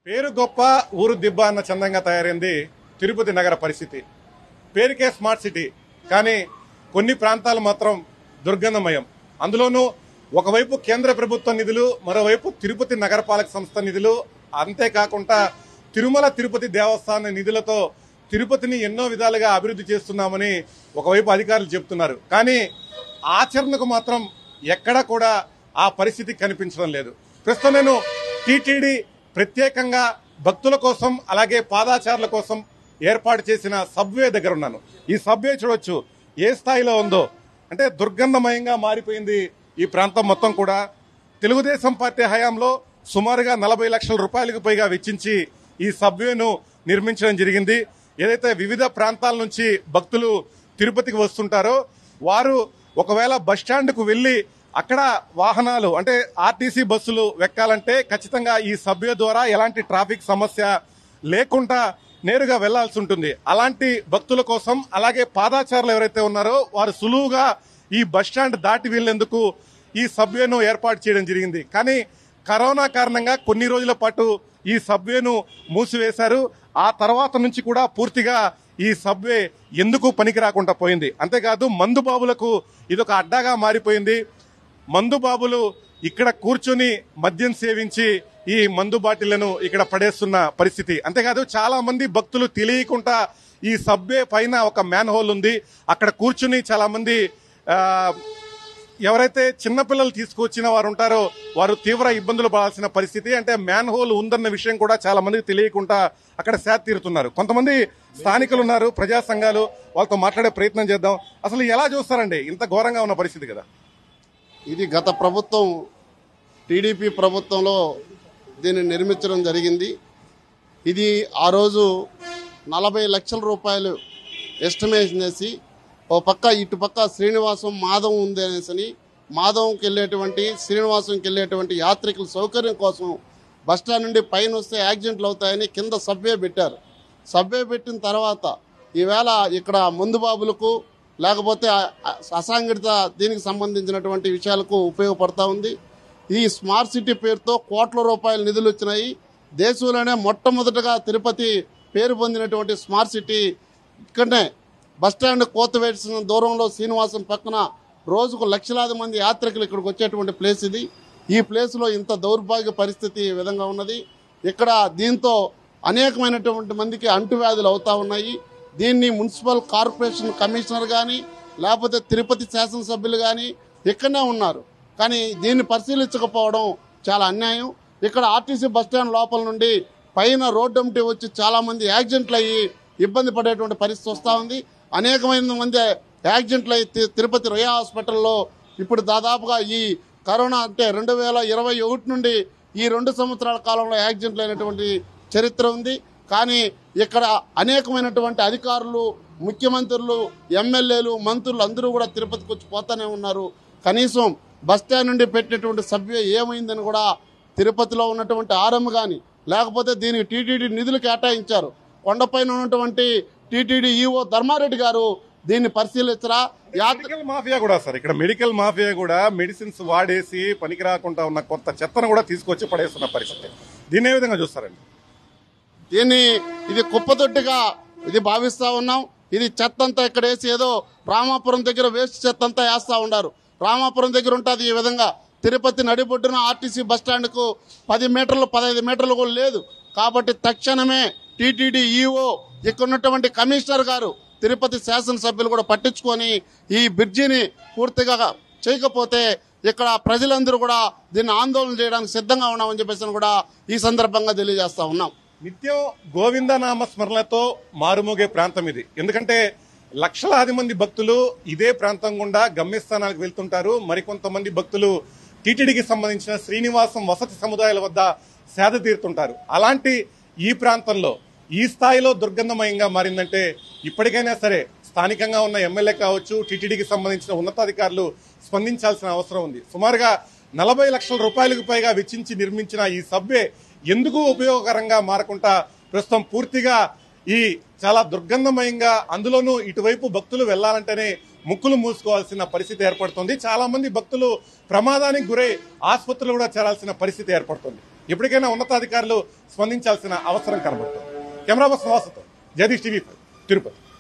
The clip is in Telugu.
పేరు గొప్ప ఊరు దిబ్బ అన్న చందంగా తయారైంది తిరుపతి నగర పరిస్థితి పేరుకే స్మార్ట్ సిటీ కానీ కొన్ని ప్రాంతాలు మాత్రం దుర్గంధమయం అందులోనూ ఒకవైపు కేంద్ర ప్రభుత్వ నిధులు మరోవైపు తిరుపతి నగరపాలక సంస్థ నిధులు అంతేకాకుండా తిరుమల తిరుపతి దేవస్థాన నిధులతో తిరుపతిని ఎన్నో విధాలుగా అభివృద్ధి చేస్తున్నామని ఒకవైపు అధికారులు చెప్తున్నారు కానీ ఆచరణకు మాత్రం ఎక్కడా కూడా ఆ పరిస్థితి కనిపించడం లేదు ప్రస్తుతం నేను టీటీడీ ప్రత్యేకంగా భక్తుల కోసం అలాగే పాదాచారుల కోసం ఏర్పాటు చేసిన సబ్వే దగ్గర ఉన్నాను ఈ సబ్వే చూడొచ్చు ఏ స్థాయిలో ఉందో అంటే దుర్గంధమయంగా మారిపోయింది ఈ ప్రాంతం మొత్తం కూడా తెలుగుదేశం పార్టీ హయాంలో సుమారుగా నలభై లక్షల రూపాయలకు పైగా వెచ్చించి ఈ సబ్వేను నిర్మించడం జరిగింది ఏదైతే వివిధ ప్రాంతాల నుంచి భక్తులు తిరుపతికి వస్తుంటారో వారు ఒకవేళ బస్ స్టాండ్కు వెళ్లి అక్కడ వాహనాలు అంటే ఆర్టీసీ బస్సులు వెక్కాలంటే ఖచ్చితంగా ఈ సభ్య ద్వారా ఎలాంటి ట్రాఫిక్ సమస్య లేకుండా నేరుగా వెళ్లాల్సి ఉంటుంది అలాంటి భక్తుల కోసం అలాగే పాదాచారులు ఎవరైతే ఉన్నారో వారు సులువుగా ఈ బస్ స్టాండ్ దాటి వెళ్లేందుకు ఈ సబ్వేను ఏర్పాటు చేయడం జరిగింది కానీ కరోనా కారణంగా కొన్ని రోజుల పాటు ఈ సబ్వేను మూసివేశారు ఆ తర్వాత నుంచి కూడా పూర్తిగా ఈ సబ్వే ఎందుకు పనికి రాకుండా పోయింది అంతేకాదు మందుబాబులకు ఇదొక అడ్డాగా మారిపోయింది మందుబాబులు ఇక్కడ కూర్చొని మద్యం సేవించి ఈ మందు బాటిళ్లను ఇక్కడ పడేస్తున్న పరిస్థితి అంతేకాదు చాలా మంది భక్తులు తెలియకుండా ఈ సబ్వే పైన ఒక మ్యాన్ హోల్ ఉంది అక్కడ కూర్చుని చాలా మంది ఆ, ఎవరైతే చిన్నపిల్లలు తీసుకొచ్చిన వారు ఉంటారో వారు తీవ్ర ఇబ్బందులు పడాల్సిన పరిస్థితి అంటే మ్యాన్ హోల్ ఉందన్న విషయం కూడా చాలా మందికి తెలియకుండా అక్కడ సేద తీరుతున్నారు కొంతమంది స్థానికులు ఉన్నారు ప్రజా సంఘాలు వాళ్ళతో మాట్లాడే ప్రయత్నం చేద్దాం అసలు ఎలా చూస్తారండి ఇంత ఘోరంగా ఉన్న పరిస్థితి కదా ఇది గత ప్రభుత్వం టీడీపీ ప్రభుత్వంలో దీన్ని నిర్మించడం జరిగింది ఇది ఆ రోజు నలభై లక్షల రూపాయలు ఎస్టిమేషన్ చేసి ఓ పక్క ఇటు పక్క శ్రీనివాసం మాధవం ఉంది అనేసి మాధవంకి వెళ్ళేటువంటి శ్రీనివాసంకి వెళ్ళేటువంటి యాత్రికుల సౌకర్యం కోసం బస్టాండ్ నుండి పైన వస్తే యాక్సిడెంట్లు అవుతాయని కింద సబ్వే పెట్టారు సబ్వే పెట్టిన తర్వాత ఈవేళ ఇక్కడ మందు బాబులకు లేకపోతే ఆ- ఆ- అసాంఘటిత దీనికి సంబంధించినటువంటి విషయాలకు ఉపయోగపడతా ఉంది ఈ స్మార్ట్ సిటీ పేరుతో కోట్ల రూపాయల నిధులు వచ్చినాయి దేశంలోనే మొట్టమొదటగా తిరుపతి పేరు పొందినటువంటి స్మార్ట్ సిటీ ఇక్కడనే బస్టాండ్ కోత వేసిన దూరంలో శ్రీనివాసం పక్కన రోజుకు లక్షలాది మంది యాత్రికులు ఇక్కడికి వచ్చేటువంటి ప్లేస్ ఇది ఈ ప్లేస్లో ఇంత దౌర్భాగ్య పరిస్థితి ఈ విధంగా ఉన్నది ఇక్కడ దీంతో అనేకమైనటువంటి మందికి అంటువ్యాధులు అవుతా ఉన్నాయి దీన్ని మున్సిపల్ కార్పొరేషన్ కమిషనర్ కానీ లేకపోతే తిరుపతి శాసనసభ్యులు కానీ ఇక్కడనే ఉన్నారు కానీ దీన్ని పరిశీలించకపోవడం చాలా అన్యాయం ఇక్కడ ఆర్టీసీ బస్టాండ్ లోపల నుండి పైన రోడ్డు అమ్మటి వచ్చి చాలా మంది యాక్సిడెంట్లు అయ్యి ఇబ్బంది పడేటువంటి పరిస్థితి వస్తూ ఉంది అనేకమైన మంది యాక్సిడెంట్లు అయ్యి తి- తిరుపతి రొయ్య హాస్పిటల్లో ఇప్పుడు దాదాపుగా ఈ కరోనా అంటే రెండు వేల ఇరవై ఒకటి నుండి ఈ రెండు సంవత్సరాల కాలంలో యాక్సిడెంట్లు అయినటువంటి చరిత్ర ఉంది కానీ ఇక్కడ అనేకమైనటువంటి అధికారులు ముఖ్యమంత్రులు ఎమ్మెల్యేలు మంత్రులు అందరూ కూడా తిరుపతికి వచ్చి పోతానే ఉన్నారు కనీసం బస్ స్టాండ్ నుండి పెట్టినటువంటి సభ్య ఏమైందని కూడా తిరుపతిలో ఉన్నటువంటి ఆర్ఎం కానీ లేకపోతే దీనికి టీటీడీ నిధులు కేటాయించారు కొండపైన ఉన్నటువంటి టీటీడీ ఈఓ ధర్మారెడ్డి గారు దీన్ని పరిశీలించరా యాత్ర మెడికల్ మాఫియా కూడా సార్ ఇక్కడ మెడికల్ మాఫియా కూడా మెడిసిన్స్ వాడేసి పనికి రాకుండా ఉన్న కొత్త చెత్తను కూడా తీసుకొచ్చి పడేస్తున్న పరిస్థితి దీన్ని ఏ విధంగా చూస్తారండి దీన్ని ఇది కుప్పతొట్టిగా ఇది భావిస్తా ఉన్నాం ఇది చెత్త అంతా ఇక్కడ వేసి ఏదో రామాపురం దగ్గర వేస్ట్ చెత్త అంతా వేస్తా ఉన్నారు రామాపురం దగ్గర ఉంటుంది ఈ విధంగా తిరుపతి నడిబొడ్డున ఆర్టీసీ బస్ స్టాండ్కు పది మీటర్లు పదహైదు మీటర్లు కూడా లేదు కాబట్టి తక్షణమే టీటీడీ ఈఓ ఇక్కడ ఉన్నటువంటి కమిషనర్ గారు తిరుపతి శాసనసభ్యులు కూడా పట్టించుకొని ఈ బ్రిడ్జిని పూర్తిగా చేయకపోతే ఇక్కడ ప్రజలందరూ కూడా దీన్ని ఆందోళన చేయడానికి సిద్ధంగా ఉన్నామని చెప్పేసి కూడా ఈ సందర్భంగా తెలియజేస్తా ఉన్నాం నిత్యం గోవిందనామ స్మరణలతో మారుమోగే ప్రాంతం ఇది ఎందుకంటే లక్షలాది మంది భక్తులు ఇదే ప్రాంతం గుండా గమ్యస్థానాలకు వెళ్తుంటారు మరికొంతమంది భక్తులు టీటీడీకి సంబంధించిన శ్రీనివాసం వసతి సముదాయాల వద్ద సేద తీరుతుంటారు అలాంటి ఈ ప్రాంతంలో ఈ స్థాయిలో దుర్గంధమయంగా మారిందంటే ఇప్పటికైనా సరే స్థానికంగా ఉన్న ఎమ్మెల్యే కావచ్చు టీటీడీకి సంబంధించిన ఉన్నతాధికారులు స్పందించాల్సిన అవసరం ఉంది సుమారుగా నలభై లక్షల రూపాయలకు పైగా వెచ్చించి నిర్మించిన ఈ సబ్వే ఎందుకు ఉపయోగకరంగా మారకుండా ప్రస్తుతం పూర్తిగా ఈ చాలా దుర్గంధమయంగా అందులోనూ ఇటువైపు భక్తులు వెళ్లాలంటేనే ముక్కులు మూసుకోవాల్సిన పరిస్థితి ఏర్పడుతుంది చాలా మంది భక్తులు ప్రమాదానికి గురై ఆసుపత్రులు కూడా చేరాల్సిన పరిస్థితి ఏర్పడుతుంది ఎప్పటికైనా ఉన్నతాధికారులు స్పందించాల్సిన అవసరం కనబడుతుంది కెమెరా పర్సన్ వాసుతో జగదీష్ టీవీ తిరుపతి